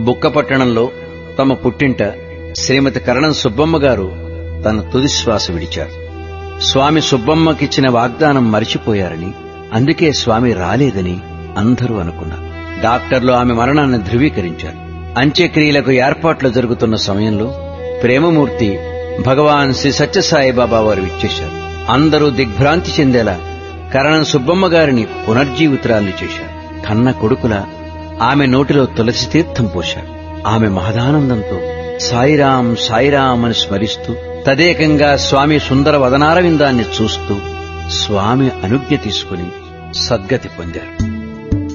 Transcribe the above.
బుక్కపట్టణంలో తమ పుట్టింట శ్రీమతి కరణం సుబ్బమ్మ గారు తన తుది శ్వాస విడిచారు స్వామి సుబ్బమ్మకిచ్చిన వాగ్దానం మరిచిపోయారని అందుకే స్వామి రాలేదని అందరూ అనుకున్నారు డాక్టర్లు ఆమె మరణాన్ని ధృవీకరించారు అంత్యక్రియలకు ఏర్పాట్లు జరుగుతున్న సమయంలో ప్రేమమూర్తి భగవాన్ శ్రీ సత్యసాయిబాబా వారు ఇచ్చేశారు అందరూ దిగ్భ్రాంతి చెందేలా కరణం సుబ్బమ్మ గారిని పునర్జీవితురాల్ని చేశారు కన్న కొడుకుల ఆమె నోటిలో తులసి తీర్థం పోశారు ఆమె మహదానందంతో సాయిరాం సాయిరాం అని స్మరిస్తూ తదేకంగా స్వామి సుందర వదనారవిందాన్ని చూస్తూ స్వామి అనుజ్ఞ తీసుకుని సద్గతి పొందారు